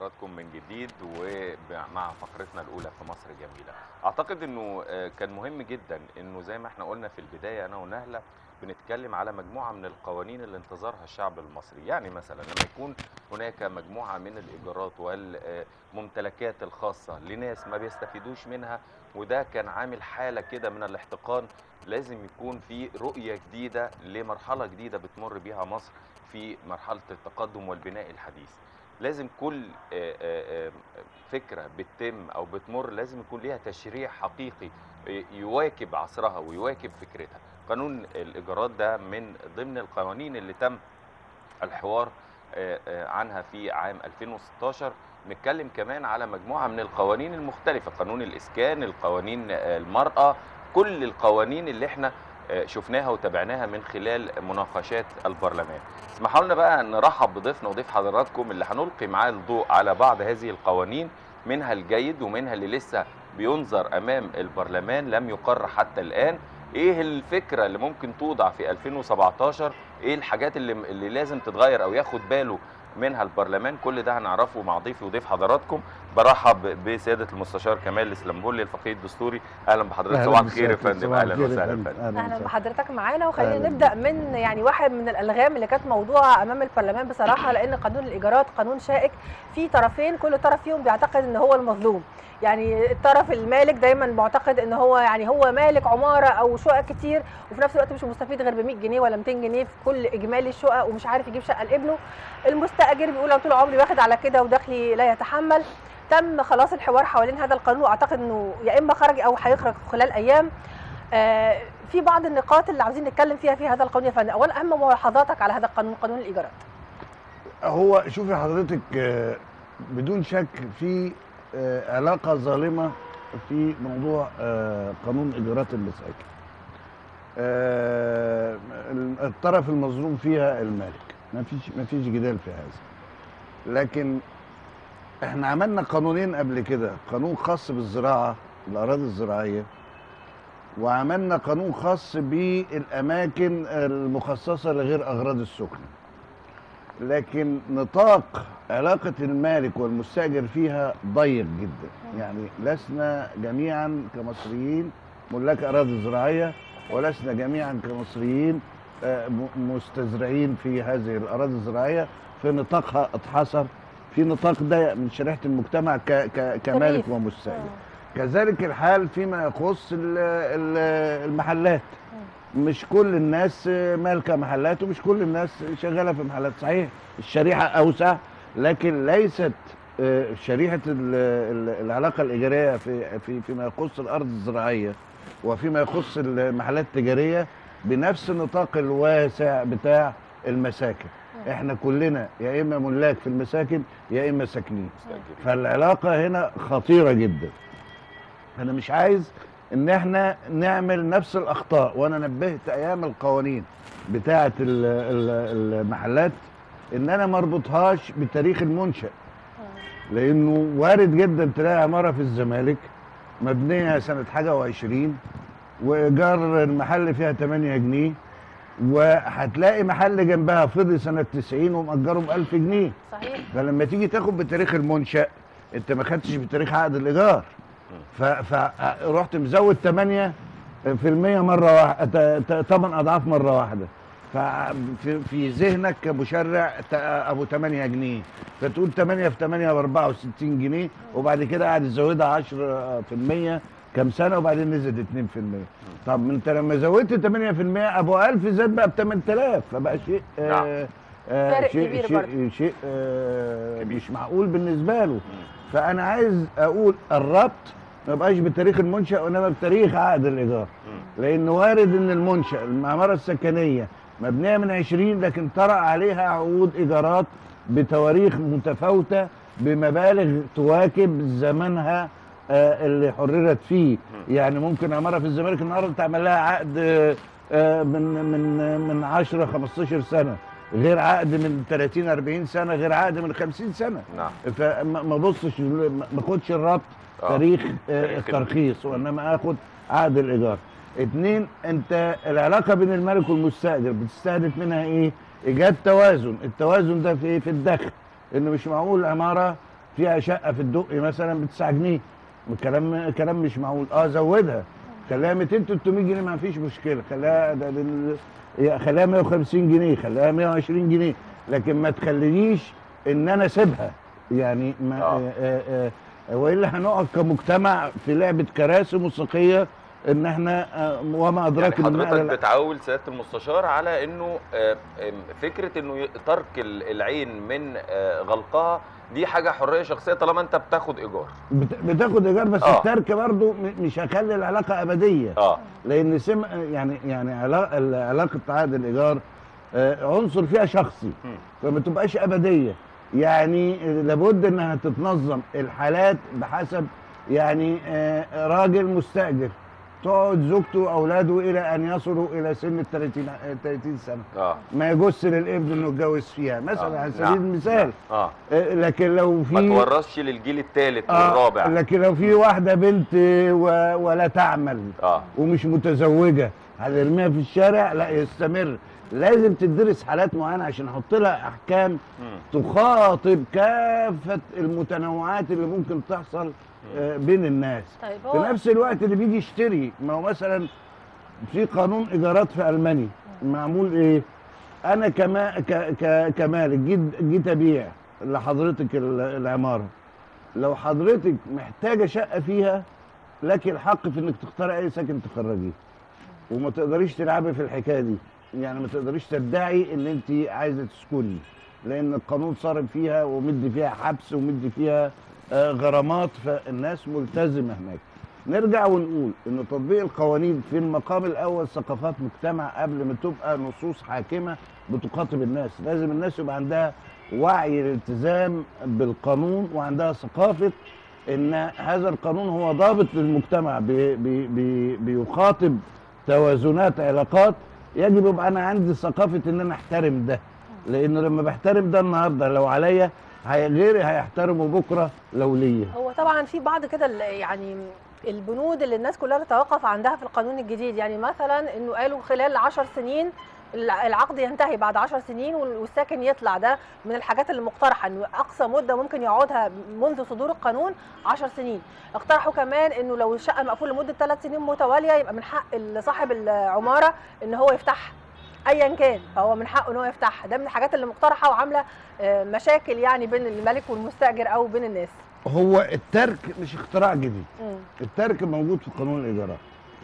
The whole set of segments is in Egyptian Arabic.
بحضراتكم من جديد ومع فقرتنا الاولى في مصر جميله اعتقد انه آه، كان مهم جدا انه زي ما احنا قلنا في البدايه انا ونهله بنتكلم على مجموعه من القوانين اللي انتظرها الشعب المصري يعني مثلا لما يكون هناك مجموعه من الايجارات والممتلكات الخاصه لناس ما بيستفيدوش منها وده كان عامل حاله كده من الاحتقان لازم يكون في رؤيه جديده لمرحله جديده بتمر بيها مصر في مرحله التقدم والبناء الحديث لازم كل آه، آه، آه، فكره بتتم او بتمر لازم يكون ليها تشريع حقيقي آه، يواكب عصرها ويواكب فكرتها قانون الايجارات ده من ضمن القوانين اللي تم الحوار آه، آه، عنها في عام 2016 نتكلم كمان على مجموعه من القوانين المختلفه قانون الاسكان القوانين آه، المراه كل القوانين اللي احنا آه، شفناها وتابعناها من خلال مناقشات البرلمان اسمحوا لنا بقى نرحب بضيفنا وضيف حضراتكم اللي هنلقي معاه الضوء على بعض هذه القوانين منها الجيد ومنها اللي لسه بينظر امام البرلمان لم يقر حتى الان ايه الفكره اللي ممكن توضع في 2017 ايه الحاجات اللي اللي لازم تتغير او ياخد باله منها البرلمان كل ده هنعرفه مع ضيفي وضيف حضراتكم برحب بسياده المستشار كمال الاسلامبولي الفقيه الدستوري اهلا بحضرتك أهلاً صباح الخير يا بسيادتك، فندم صباح اهلا الخير يا وسهلا يا فندم. فندم أهلاً اهلا وسهلاً. بحضرتك معانا وخلينا أهلاً. نبدا من يعني واحد من الالغام اللي كانت موضوعه امام البرلمان بصراحه لان قانون الايجارات قانون شائك في طرفين كل طرف فيهم بيعتقد ان هو المظلوم يعني الطرف المالك دايما معتقد ان هو يعني هو مالك عماره او شقق كتير وفي نفس الوقت مش مستفيد غير ب 100 جنيه ولا 200 جنيه في كل اجمالي الشقق ومش عارف يجيب شقه لابنه المستاجر بيقول انا طول عمري واخد على كده ودخلي لا يتحمل تم خلاص الحوار حوالين هذا القانون واعتقد انه يا اما خرج او هيخرج خلال ايام آه، في بعض النقاط اللي عاوزين نتكلم فيها في هذا القانون يا فندم اولا اهم ملاحظاتك على هذا القانون قانون الايجارات هو شوفي حضرتك آه، بدون شك في آه، علاقه ظالمه في موضوع آه، قانون ايجارات المساكن. آه، الطرف المظلوم فيها المالك ما فيش ما فيش جدال في هذا. لكن احنا عملنا قانونين قبل كده قانون خاص بالزراعه الاراضي الزراعيه وعملنا قانون خاص بالاماكن المخصصه لغير اغراض السكن لكن نطاق علاقة المالك والمستأجر فيها ضيق جدا يعني لسنا جميعا كمصريين ملاك أراضي زراعية ولسنا جميعا كمصريين آه، م- مستزرعين في هذه الأراضي الزراعية في نطاقها اتحصر في نطاق ضيق من شريحة المجتمع ك ك كمالك الريف. ومستأجر كذلك الحال فيما يخص ال- ال- المحلات مش كل الناس مالكه محلات ومش كل الناس شغاله في محلات صحيح الشريحه اوسع لكن ليست آه، شريحه ال- ال- العلاقه الايجاريه في في فيما يخص الارض الزراعيه وفيما يخص المحلات التجاريه بنفس النطاق الواسع بتاع المساكن احنا كلنا يا اما ملاك في المساكن يا اما ساكنين مستأجرين. فالعلاقه هنا خطيره جدا انا مش عايز ان احنا نعمل نفس الاخطاء وانا نبهت ايام القوانين بتاعه ال- ال- المحلات ان انا ما اربطهاش بتاريخ المنشا لانه وارد جدا تلاقي عماره في الزمالك مبنيه سنه حاجه وعشرين وايجار المحل فيها 8 جنيه وهتلاقي محل جنبها فضي سنه 90 ومأجره ب 1000 جنيه صحيح فلما تيجي تاخد بتاريخ المنشأ انت ما خدتش بتاريخ عقد الايجار فرحت مزود 8 في المية مرة واحدة 8 أضعاف مرة واحدة ففي في ذهنك كمشرع ت- أبو 8 جنيه فتقول 8 في 8 ب 64 جنيه وبعد كده قاعد يزودها 10 في المية كام سنة وبعدين نزلت 2 في المية طب انت لما زودت 8 في المية أبو 1000 زاد بقى ب 8000 فبقى شيء نعم. آه آه فارق شيء كبير شيء, برضه. شيء آه كبير. مش معقول بالنسبة له مم. فانا عايز اقول الربط ما يبقاش بتاريخ المنشا وانما بتاريخ عقد الايجار مم. لان وارد ان المنشا المعماره السكنيه مبنيه من 20 لكن طرأ عليها عقود ايجارات بتواريخ متفاوته بمبالغ تواكب زمنها آه، اللي حررت فيه يعني ممكن عماره في الزمالك النهارده تعمل لها عقد آه، آه، من من من 10 15 سنه غير عقد من 30 40 سنه غير عقد من 50 سنه نعم فما ما بصش ما ما اخدش الربط آه. تاريخ آه، تاريخ الترخيص وانما اخد عقد الايجار اتنين انت العلاقه بين المالك والمستاجر بتستهدف منها ايه ايجاد توازن التوازن ده في ايه في الدخل انه مش معقول عماره فيها شقه في الدقي مثلا ب 9 جنيه الكلام كلام مش معقول اه زودها خليها 200 300 جنيه ما فيش مشكله خليها ده ده هي خليها 150 جنيه خليها 120 جنيه لكن ما تخلينيش ان انا اسيبها يعني ما آه. آه. آه آه والا هنقعد كمجتمع في لعبه كراسي موسيقيه ان احنا آه وما يعني ادراك ما حضرتك النقل بتعول سياده المستشار على انه آه، آم، فكره انه ي- ترك ال- العين من آه، غلقها دي حاجه حريه شخصيه طالما انت بتاخد ايجار بت- بتاخد ايجار بس آه. الترك برضو م- مش هيخلي العلاقه ابديه اه لان سم يعني يعني علا- ال- علاقه عقد الايجار آه، عنصر فيها شخصي مم. فما تبقاش ابديه يعني لابد انها تتنظم الحالات بحسب يعني آه، راجل مستاجر تقعد زوجته واولاده الى ان يصلوا الى سن ال 30 آه، 30 سنه اه ما يجوز للابن انه يتجوز فيها مثلا آه، على سبيل نعم، المثال اه آه، لكن لو في ما تورثش للجيل الثالث آه والرابع لكن لو في واحده بنت و... ولا تعمل اه ومش متزوجه هنرميها في الشارع لا يستمر لازم تدرس حالات معينه عشان احط لها احكام مم. تخاطب كافه المتنوعات اللي ممكن تحصل آه، بين الناس طيب في هو نفس الوقت اللي بيجي يشتري ما هو مثلا في قانون ايجارات في المانيا معمول ايه انا كما ك ك كمالك جيت جيت ابيع لحضرتك ال- العماره لو حضرتك محتاجه شقه فيها لك الحق في انك تختاري اي سكن تخرجيه وما تقدريش تلعبي في الحكايه دي يعني ما تقدريش تدعي ان انت عايزه تسكني لان القانون صارم فيها ومدي فيها حبس ومدي فيها آه، غرامات فالناس ملتزمه هناك نرجع ونقول ان تطبيق القوانين في المقام الاول ثقافات مجتمع قبل ما تبقى نصوص حاكمه بتخاطب الناس لازم الناس يبقى عندها وعي الالتزام بالقانون وعندها ثقافه ان هذا القانون هو ضابط للمجتمع بي بي بي بيخاطب توازنات علاقات يجب يبقى انا عندي ثقافه ان انا احترم ده لانه لما بحترم ده النهارده لو عليا هي- غيري هيحترمه بكره لو ليا هو طبعا في بعض كده ال- يعني البنود اللي الناس كلها تتوقف عندها في القانون الجديد يعني مثلا انه قالوا خلال 10 سنين الع- العقد ينتهي بعد 10 سنين وال- والساكن يطلع ده من الحاجات اللي مقترحه انه اقصى مده ممكن يقعدها منذ صدور القانون 10 سنين اقترحوا كمان انه لو الشقه مقفوله لمده 3 سنين متواليه يبقى من حق صاحب العماره ان هو يفتحها ايا كان فهو من حقه ان هو يفتحها ده من الحاجات اللي مقترحه وعامله آه، مشاكل يعني بين الملك والمستاجر او بين الناس هو الترك مش اختراع جديد مم. الترك موجود في قانون الايجارات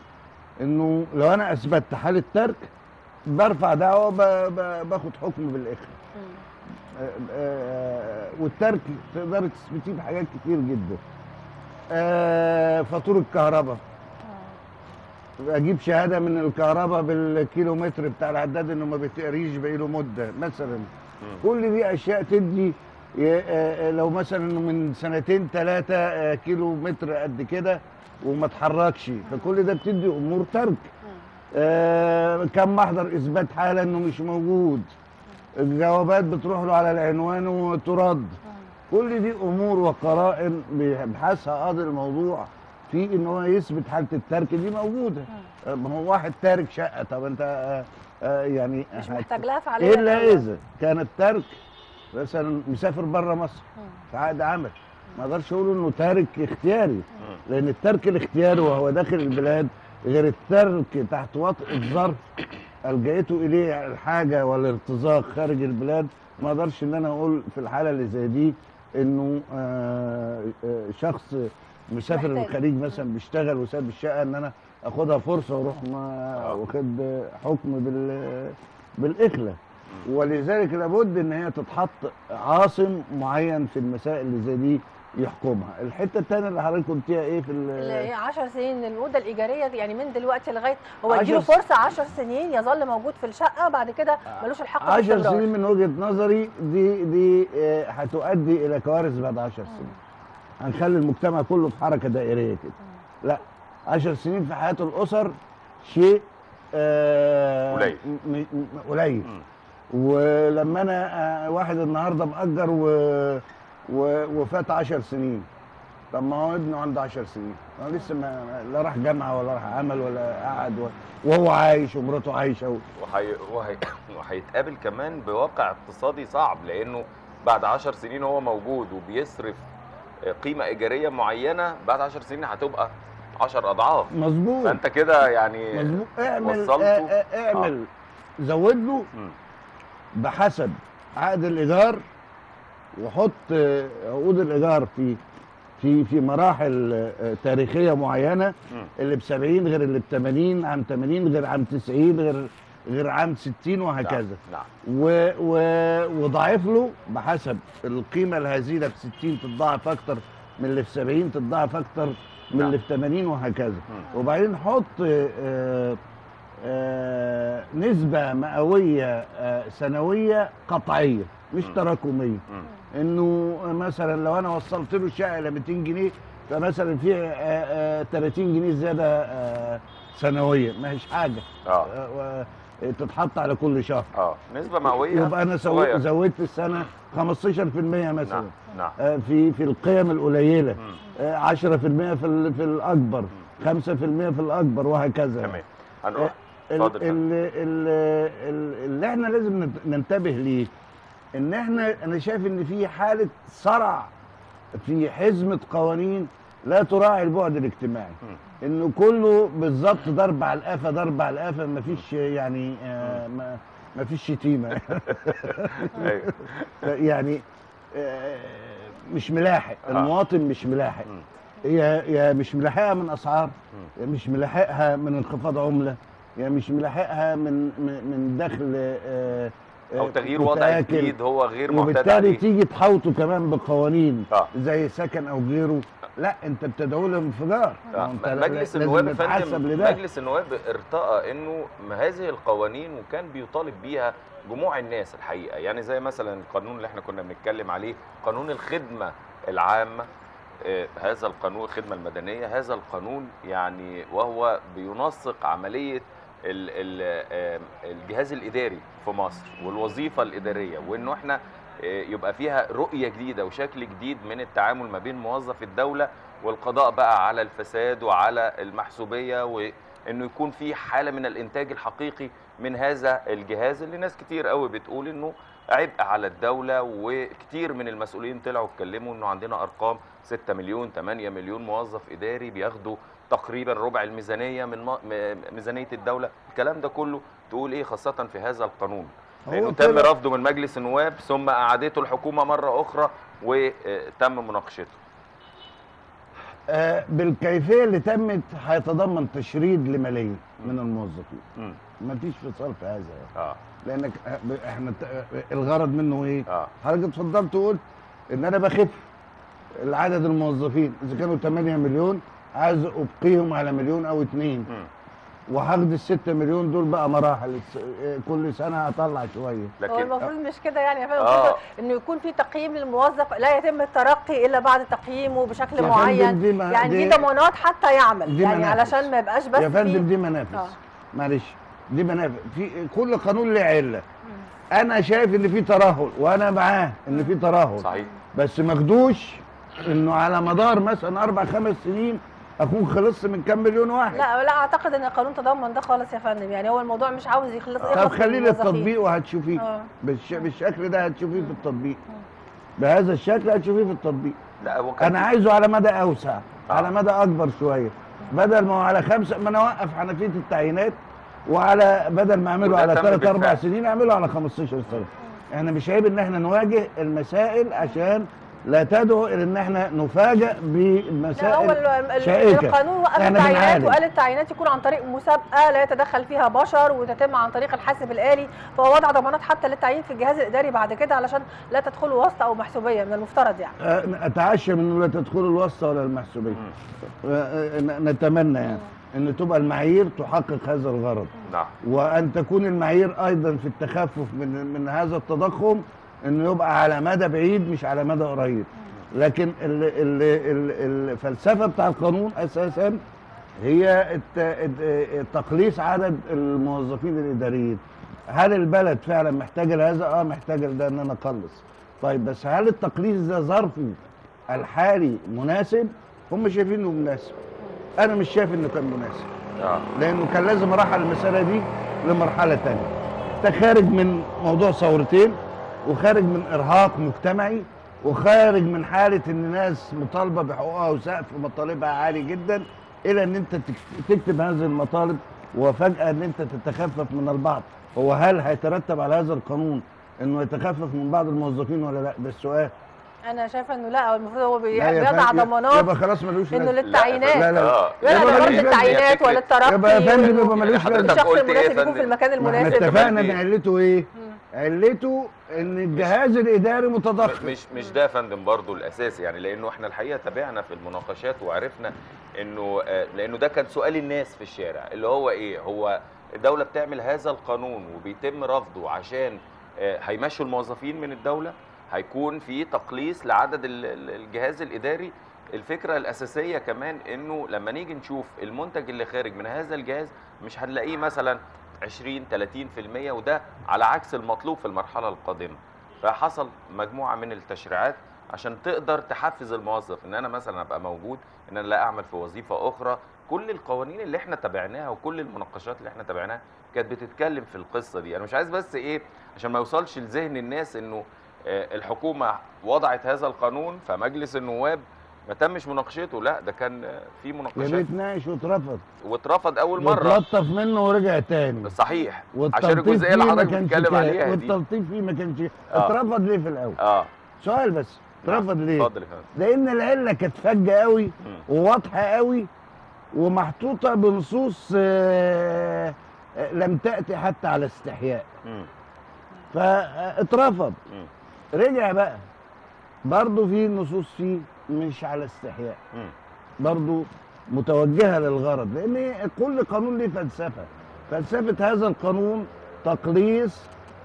انه لو انا اثبتت حاله ترك برفع دعوه ب- ب- باخد حكم بالاخر مم. آه، آه، والترك تقدر تثبتيه بحاجات كتير جدا آه، فاتوره كهرباء اجيب شهاده من الكهرباء بالكيلومتر بتاع العداد انه ما بيتقريش بقاله مده مثلا مم. كل دي اشياء تدي ي- آه، آه، لو مثلا إنه من سنتين ثلاثه كيلو متر قد كده وما اتحركش فكل ده بتدي امور ترك مم. آه، كم محضر اثبات حاله انه مش موجود الجوابات بتروح له على العنوان وترد كل دي امور وقرائن بيبحثها قاضي الموضوع في ان هو يثبت حاله الترك دي موجوده آه، ما هو واحد تارك شقه طب انت آه، آه، يعني مش هت- محتاج لها فعاليه الا أيوة. اذا كان الترك مثلا مسافر بره مصر مم. في عقد عمل ما اقدرش اقول انه تارك اختياري مم. لان الترك الاختياري وهو داخل البلاد غير الترك تحت وطئ ظرف الجأته اليه الحاجه والارتزاق خارج البلاد ما اقدرش ان انا اقول في الحاله اللي زي دي انه آه، آه، شخص مسافر محتاج. الخليج مثلا بيشتغل وساب الشقه ان انا اخدها فرصه واروح ما آه. واخد حكم بال بالاخلاء ولذلك لابد ان هي تتحط عاصم معين في المسائل اللي زي دي يحكمها الحته الثانيه اللي حضرتك قلتيها ايه في ال- اللي هي 10 سنين المده الايجاريه دي يعني من دلوقتي لغايه هو عشر يديله س- فرصه 10 سنين يظل موجود في الشقه بعد كده ملوش الحق عشر بالاستمرار. سنين من وجهه نظري دي دي آه، هتؤدي الى كوارث بعد عشر سنين هنخلي المجتمع كله في حركه دائريه كده لا عشر سنين في حياه الاسر شيء آه، قليل. م- م- قليل مم. ولما انا آه، واحد النهارده مأجر و... و... وفات 10 سنين طب ما هو ابنه عنده 10 سنين هو لسه ما لا راح جامعه ولا راح عمل ولا قعد و... وهو عايش ومراته عايشه و... وهي... وهي... وهيتقابل كمان بواقع اقتصادي صعب لانه بعد عشر سنين هو موجود وبيصرف آه، قيمه ايجاريه معينه بعد 10 سنين هتبقى 10 اضعاف مظبوط فانت كده يعني مظبوط اعمل وصلته. آه، آه، اعمل زود له مم. بحسب عقد الايجار وحط آه، عقود الايجار في في في مراحل آه، تاريخيه معينه مم. اللي ب 70 غير اللي ب 80 عام 80 غير عام 90 غير غير عام 60 وهكذا نعم و و وضاعف له بحسب القيمه الهزيله في 60 تتضاعف اكتر من اللي في 70 تتضاعف اكتر من نعم. اللي في 80 وهكذا مم. وبعدين حط آه، آه، نسبه مئويه آه، سنويه قطعيه مش مم. تراكميه مم. انه مثلا لو انا وصلت له الشقه الى 200 جنيه فمثلا في آه، آه، 30 جنيه زياده آه، سنويه ما هيش حاجه اه آه، و- تتحط على كل شهر اه نسبه مئويه يبقى انا سو- صغيرة. زودت في السنه 15% مثلا نعم نعم آه، في في القيم القليله مم. آه، 10% في ال- في الاكبر 5% في الاكبر وهكذا تمام هنروح ال- اتفضل يا فندم. ال- ال- ال- اللي احنا لازم نت- ننتبه ليه ان احنا انا شايف ان في حاله صرع في حزمه قوانين لا تراعي البعد الاجتماعي مم. انه كله بالظبط ضرب على القفا ضرب على القفا مفيش يعني آه ما مفيش شتيمه أيوة. يعني آه، مش ملاحق آه. المواطن مش ملاحق مم. يا يا مش ملاحقها من اسعار مم. يا مش ملاحقها من انخفاض عمله يا مش ملاحقها من من من دخل آه، آه، او تغيير وضع متآكل. جديد هو غير معتاد وبالتالي عليه تيجي تحوطه كمان بقوانين اه زي سكن او غيره لا انت بتدعو لانفجار آه، ما انت لا- مجلس لازم النواب يا نتحسب فندم لده مجلس النواب ارتأى انه ما هذه القوانين وكان بيطالب بيها جموع الناس الحقيقه يعني زي مثلا القانون اللي احنا كنا بنتكلم عليه قانون الخدمه العامه آه، هذا القانون الخدمه المدنيه هذا القانون يعني وهو بينسق عمليه ال- ال- آه، الجهاز الاداري في مصر والوظيفه الاداريه وانه احنا آه، يبقى فيها رؤيه جديده وشكل جديد من التعامل ما بين موظف الدوله والقضاء بقى على الفساد وعلى المحسوبيه وانه يكون في حاله من الانتاج الحقيقي من هذا الجهاز اللي ناس كتير قوي بتقول انه عبء على الدوله وكتير من المسؤولين طلعوا اتكلموا انه عندنا ارقام 6 مليون 8 مليون موظف اداري بياخدوا تقريبا ربع الميزانيه من م- م- ميزانيه الدوله الكلام ده كله تقول ايه خاصه في هذا القانون لانه هو تم طلع- رفضه من مجلس النواب ثم اعادته الحكومه مره اخرى وتم مناقشته آه، بالكيفيه اللي تمت هيتضمن تشريد لملايين من الموظفين مم. مفيش فصال في هذا يعني. اه لانك آه، ب- احنا ت- آه، الغرض منه ايه؟ اه حضرتك اتفضلت وقلت ان انا بخف العدد الموظفين اذا كانوا 8 مليون عايز ابقيهم على مليون او اتنين مم. وهاخد ال 6 مليون دول بقى مراحل الس- آه، كل سنه هطلع شويه هو لكن المفروض مش كده يعني يا فندم آه. المفروض انه يكون في تقييم للموظف لا يتم الترقي الا بعد تقييمه بشكل يا معين فندم دي ما- يعني دي دي- ضمانات حتى يعمل دي يعني منافذ. علشان ما يبقاش بس يا فندم في دي منافذ آه. معلش دي منافذ في كل قانون له عله انا شايف ان في ترهل وانا معاه ان في ترهل صحيح بس ماخدوش انه على مدار مثلا اربع خمس سنين اكون خلصت من كام مليون واحد لا لا اعتقد ان القانون تضمن ده خالص يا فندم يعني هو الموضوع مش عاوز يخلص طب يخلص خلينا للموظفين. التطبيق وهتشوفيه اه بالش... بالشكل ده هتشوفيه في التطبيق بهذا الشكل هتشوفيه في التطبيق لا هو كان انا عايزه على مدى اوسع آه. على مدى اكبر شويه بدل ما هو على خمسه ما انا اوقف حنفيه التعيينات وعلى بدل ما اعمله وده على تم ثلاث اربع بالفعل. سنين اعمله على 15 سنه احنا مش عيب ان احنا نواجه المسائل عشان لا تدعو الى ان احنا نفاجئ لا هو بمسائل ال- ال- شائكة. القانون وقف إحنا التعيينات بنعالج. وقال التعيينات يكون عن طريق مسابقه لا يتدخل فيها بشر وتتم عن طريق الحاسب الالي فهو وضع ضمانات حتى للتعيين في الجهاز الاداري بعد كده علشان لا تدخل واسطه او محسوبيه من المفترض يعني آه، اتعشى من لا تدخل الواسطه ولا المحسوبيه مم. آه، آه، نتمنى يعني ان تبقى المعايير تحقق هذا الغرض نعم وان تكون المعايير ايضا في التخفف من من هذا التضخم انه يبقى على مدى بعيد مش على مدى قريب لكن ال ال ال الفلسفه بتاع القانون اساسا هي الت- الت- تقليص عدد الموظفين الاداريين هل البلد فعلا محتاجه لهذا اه محتاجه لده ان انا اقلص طيب بس هل التقليص ده ظرفه الحالي مناسب هم شايفين انه مناسب انا مش شايف انه كان مناسب اه لانه كان لازم ارحل المساله دي لمرحله تانية انت خارج من موضوع ثورتين وخارج من ارهاق مجتمعي وخارج من حاله ان ناس مطالبه بحقوقها وسقف مطالبها عالي جدا الى ان انت تك- تكتب هذه المطالب وفجاه ان انت تتخفف من البعض هو هل هيترتب على هذا القانون انه يتخفف من بعض الموظفين ولا لا ده السؤال انا شايفه انه لا هو المفروض هو بي- لا يا بيضع فندم، ضمانات يبقى خلاص ملوش انه لازمة. للتعيينات لا لا اه لا يبقى لا ملوش غير لازمة. للتعيينات فكرة- وللترقي يبقى يا فندم وإنه يبقى ملوش حضرتك لازمه الشخص قلت إيه يا المناسب يكون فندم؟ في المكان ما احنا المناسب اتفقنا إيه؟ ان علته ايه؟ مم. علته ان الجهاز الاداري متضخم مش مش ده يا فندم برضه الاساسي يعني لانه احنا الحقيقه تابعنا في المناقشات وعرفنا انه آه، لانه ده كان سؤال الناس في الشارع اللي هو ايه هو الدوله بتعمل هذا القانون وبيتم رفضه عشان آه، هيمشوا الموظفين من الدوله هيكون في تقليص لعدد ال- ال- الجهاز الاداري الفكره الاساسيه كمان انه لما نيجي نشوف المنتج اللي خارج من هذا الجهاز مش هنلاقيه مثلا 20 30% وده على عكس المطلوب في المرحله القادمه فحصل مجموعه من التشريعات عشان تقدر تحفز الموظف ان انا مثلا ابقى موجود ان انا لا اعمل في وظيفه اخرى كل القوانين اللي احنا تابعناها وكل المناقشات اللي احنا تابعناها كانت بتتكلم في القصه دي انا مش عايز بس ايه عشان ما يوصلش لذهن الناس انه آه، الحكومه وضعت هذا القانون فمجلس النواب ما تمش مناقشته لا ده كان آه، في يا مناقشات ريت ناقش واترفض واترفض اول مره واتلطف منه ورجع تاني صحيح عشان والتلطيف الجزئيه فيه اللي ما حضرتك كانش بتتكلم كده عليها دي والتلطيف فيه ما كانش آه. اترفض ليه في الاول اه سؤال بس اترفض ليه اتفضل يا فندم لان العله كانت فجه قوي مم. وواضحه قوي ومحطوطه بنصوص آه، آه، لم تاتي حتى على استحياء مم. فاترفض مم. رجع بقى برضه في نصوص فيه مش على استحياء مم. برضه متوجهه للغرض لان كل قانون ليه فلسفه فلسفه هذا القانون تقليص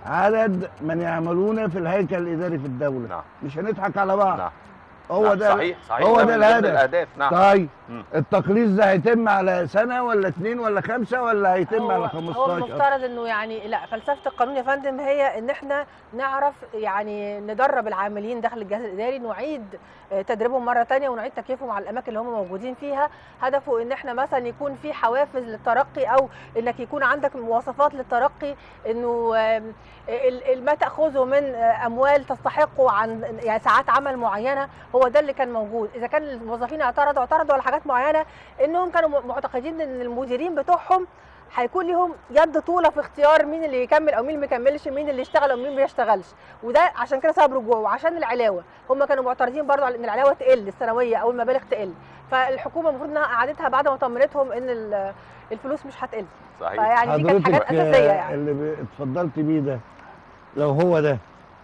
عدد من يعملون في الهيكل الاداري في الدوله نعم مش هنضحك على بعض نعم هو نعم. ده صحيح صحيح هو من ده ضمن الهدف. الاهداف نعم طيب مم. التقليص ده هيتم على سنه ولا اتنين ولا خمسه ولا هيتم هو- على هو 15 المفترض انه يعني لا فلسفه القانون يا فندم هي ان احنا نعرف يعني ندرب العاملين داخل الجهاز الاداري نعيد آه، تدريبهم مره تانية ونعيد تكييفهم على الاماكن اللي هم موجودين فيها هدفه ان احنا مثلا يكون في حوافز للترقي او انك يكون عندك مواصفات للترقي انه آم، ال- ال- ما تاخذه من آه، اموال تستحقه عن يعني ساعات عمل معينه هو ده اللي كان موجود اذا كان الموظفين اعترضوا اعترضوا على حاجات معينه انهم كانوا م- معتقدين ان المديرين بتوعهم هيكون لهم يد طوله في اختيار مين اللي يكمل او مين اللي ما يكملش مين اللي يشتغل او مين ما يشتغلش وده عشان كده سبب رجوعه وعشان العلاوه هم كانوا معترضين برضو على ان العلاوه تقل السنويه او المبالغ تقل فالحكومه المفروض انها قعدتها بعد ما طمنتهم ان ال- الفلوس مش هتقل صحيح فيعني دي كانت حاجات حضرتك اساسيه آه، يعني اللي ب- اتفضلت بيه ده لو هو ده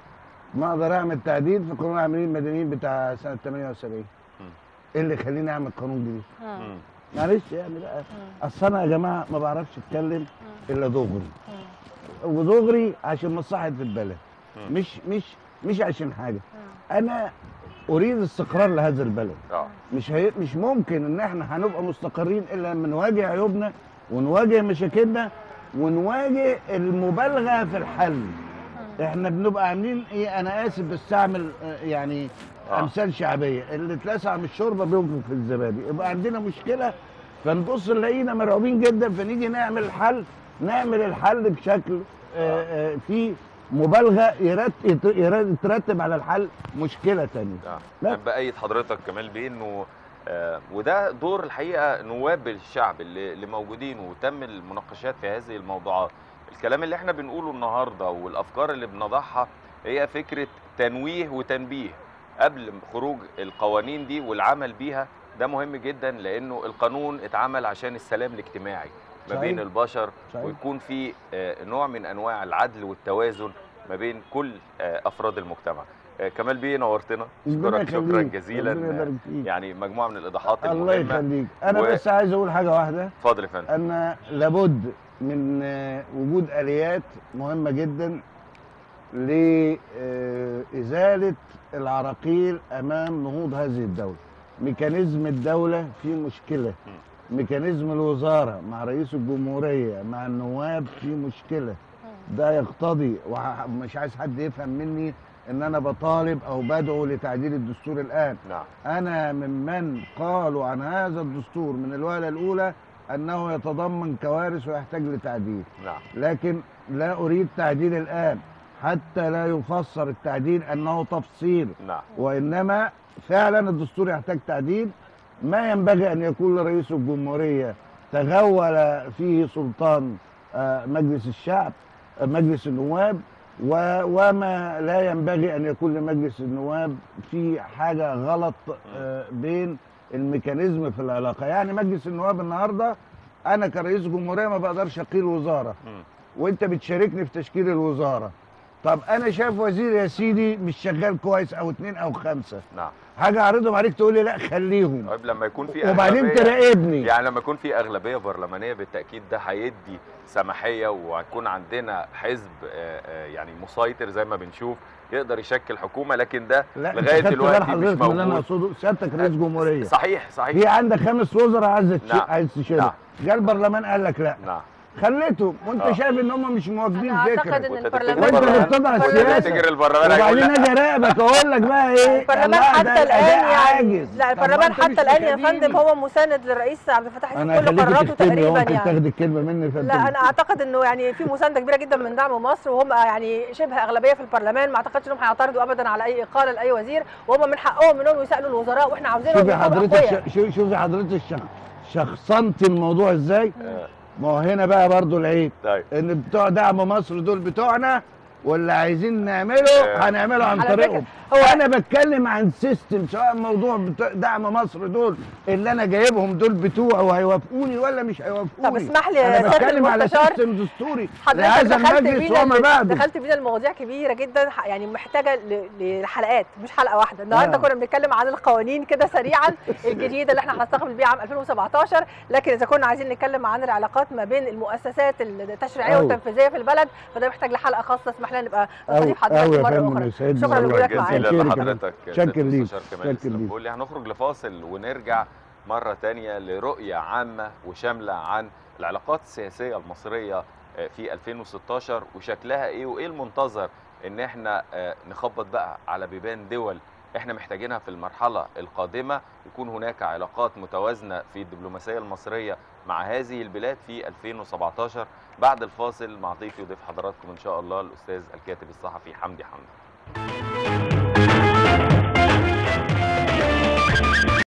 ما اقدر اعمل تعديل في قانون العاملين المدنيين بتاع سنه 78 مم. ايه اللي يخليني اعمل قانون جديد مم. مم. معلش يعني بقى مم. اصل انا يا جماعه ما بعرفش اتكلم مم. الا دغري مم. ودغري عشان مصلحه البلد مم. مش مش مش عشان حاجه مم. انا اريد استقرار لهذا البلد اه مش هي مش ممكن ان احنا هنبقى مستقرين الا لما نواجه عيوبنا ونواجه مشاكلنا ونواجه المبالغه في الحل احنا بنبقى عاملين ايه انا اسف بستعمل آه، يعني آه. امثال شعبيه اللي اتلسع من الشوربه بينفخ في الزبادي يبقى عندنا مشكله فنبص نلاقينا مرعوبين جدا فنيجي نعمل الحل نعمل الحل بشكل آه، آه، فيه مبالغه يرت- يت- يرت- يترتب على الحل مشكله تانية آه. لا. أنا بأيد حضرتك كمال بيه انه آه وده دور الحقيقه نواب الشعب اللي, اللي موجودين وتم المناقشات في هذه الموضوعات الكلام اللي احنا بنقوله النهارده والافكار اللي بنضعها هي فكره تنويه وتنبيه قبل خروج القوانين دي والعمل بيها ده مهم جدا لانه القانون اتعمل عشان السلام الاجتماعي ما صحيح. بين البشر صحيح. ويكون في آه، نوع من انواع العدل والتوازن ما بين كل آه، افراد المجتمع آه، كمال بيه نورتنا ربنا اشكرك شكرا يخليك، جزيلا ربنا يبارك فيك. يعني مجموعه من الايضاحات الله المهمه يخليك انا و- بس عايز اقول حاجه واحده اتفضل يا فندم ان لابد من آه، وجود اليات مهمه جدا لازاله العراقيل امام نهوض هذه الدوله ميكانيزم الدوله فيه مشكله ميكانيزم الوزاره مع رئيس الجمهوريه مع النواب فيه مشكله ده يقتضي ومش عايز حد يفهم مني ان انا بطالب او بدعو لتعديل الدستور الان نعم انا ممن قالوا عن هذا الدستور من الوهله الاولى انه يتضمن كوارث ويحتاج لتعديل نعم لكن لا اريد تعديل الان حتى لا يفسر التعديل انه تفصيل نعم وانما فعلا الدستور يحتاج تعديل ما ينبغي ان يكون لرئيس الجمهوريه تغول فيه سلطان آه، مجلس الشعب آه، مجلس النواب و- وما لا ينبغي ان يكون لمجلس النواب في حاجه غلط آه، بين الميكانيزم في العلاقه يعني مجلس النواب النهارده انا كرئيس جمهوريه ما بقدرش اقيل وزاره مم. وانت بتشاركني في تشكيل الوزاره طب انا شايف وزير يا سيدي مش شغال كويس او اتنين او خمسه نعم حاجه اعرضهم عليك تقول لي لا خليهم طيب لما يكون في وبعدين أغلبية- تراقبني يعني لما يكون في اغلبيه برلمانيه بالتاكيد ده هيدي سماحيه وهيكون عندنا حزب آه، آه، يعني مسيطر زي ما بنشوف يقدر يشكل حكومه لكن ده لا لغايه انت خدت بال دلوقتي مش حضرتك من اللي انا موجود اقصده سيادتك رئيس جمهوريه صحيح في صحيح عندك خمس وزراء عايز تش- نعم. عايز نعم. تشيلهم جه البرلمان قال لك لا نعم خليتهم وانت آه. شايف ان هم مش مواجبين انا اعتقد فكره ان وانت البرلمان وانت البرلمان- بتطلع البرلمان- السياسه تفتكر البرلمان هيقول وبعدين لا اجي اراقبك اقول لك بقى ايه البرلمان الله حتى ده الان الأداء يعني عاجز. لا طب ما البرلمان انت مش حتى الان يا مخليني. فندم هو مساند للرئيس عبد الفتاح السيسي انا كل هخليك قراراته تختمي تقريبا ممكن يعني تاخد الكلمه مني فانت لا انا اعتقد انه يعني في مسانده كبيره جدا من دعم مصر وهم يعني شبه اغلبيه في البرلمان ما اعتقدش انهم هيعترضوا ابدا على اي اقاله لاي وزير وهم من حقهم انهم يسالوا الوزراء واحنا عاوزينهم شوفي يكونوا حضرتك أقوياء. ش- شو- شوفي حضرتك شخ... شخصنت الموضوع ازاي آه، ما هو هنا بقى برضو العيب طيب ان بتوع دعم مصر دول بتوعنا واللي عايزين نعمله آه. هنعمله عن على طريقهم فكرة، هو- انا بتكلم عن سيستم سواء موضوع بتوع دعم مصر دول اللي انا جايبهم دول بتوعي وهيوافقوني ولا مش هيوافقوني طب اسمح لي انا يا سيادة بتكلم على المستشار، سيستم دستوري حضرتك لهذا دخلت المجلس بينا وما بعده دخلت بينا المواضيع كبيره جدا ح- يعني محتاجه ل- لحلقات مش حلقه واحده النهارده آه. كنا بنتكلم عن القوانين كده سريعا الجديده اللي احنا هنستقبل بيها عام 2017 لكن اذا كنا عايزين نتكلم عن العلاقات ما بين المؤسسات التشريعيه أوي. والتنفيذيه في البلد فده محتاج لحلقه خاصه اسمح لنا نبقى أوي نستضيف أوي حضرتك يا مره فندم، اخرى يسعدني شكرا والله. لوجودك جزيلا معانا شكرا ليك. لحضرتك يا شكرا سيادة ليك. المستشار كمال شكرا الإسلام ليك. بقول لي هنخرج لفاصل ونرجع مرة تانية لرؤية عامة وشاملة عن العلاقات السياسية المصرية آه، في 2016 وشكلها ايه وايه المنتظر ان احنا آه، نخبط بقى على بيبان دول احنا محتاجينها في المرحلة القادمة يكون هناك علاقات متوازنة في الدبلوماسية المصرية مع هذه البلاد في 2017 بعد الفاصل مع ضيفي وضيف حضراتكم ان شاء الله الاستاذ الكاتب الصحفي حمدي حمدي